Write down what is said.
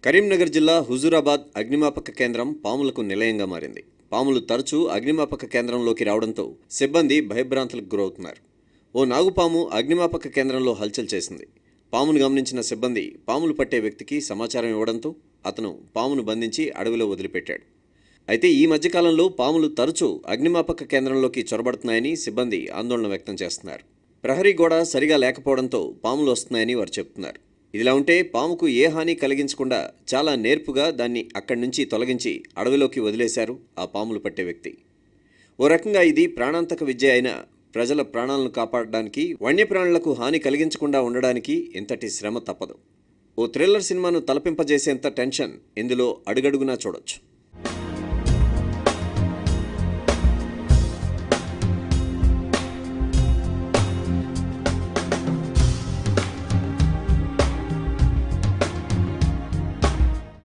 కరీంనగర్ జిల్లా హుజూరాబాద్ అగ్నిమాపక కేంద్రం పాములకు నిలయంగా మారింది పాములు తరచూ అగ్నిమాపక కేంద్రంలోకి రావడంతో సిబ్బంది భయభ్రాంతులకు గురవుతున్నారు ఓ నాగుపాము అగ్నిమాపక కేంద్రంలో హల్చల్ చేసింది పామును గమనించిన సిబ్బంది పాములు పట్టే వ్యక్తికి సమాచారం ఇవ్వడంతో అతను పామును బంధించి అడవిలో వదిలిపెట్టాడు అయితే ఈ మధ్యకాలంలో పాములు తరచూ అగ్నిమాపక కేంద్రంలోకి చొరబడుతున్నాయని సిబ్బంది ఆందోళన వ్యక్తం చేస్తున్నారు ప్రహరీ గోడ సరిగా లేకపోవడంతో పాములు వస్తున్నాయని వారు చెబుతున్నారు ఇదిలా ఉంటే పాముకు ఏ హాని కలిగించకుండా చాలా నేర్పుగా దాన్ని అక్కడి నుంచి తొలగించి అడవిలోకి వదిలేశారు ఆ పాములు పట్టే వ్యక్తి ఓ రకంగా ఇది ప్రాణాంతక విద్య అయిన ప్రజల ప్రాణాలను కాపాడడానికి వన్యప్రాణులకు హాని కలిగించకుండా ఉండడానికి ఇంతటి శ్రమ తప్పదు ఓ థ్రిల్లర్ సినిమాను తలపింపజేసేంత టెన్షన్ ఇందులో అడుగడుగునా చూడొచ్చు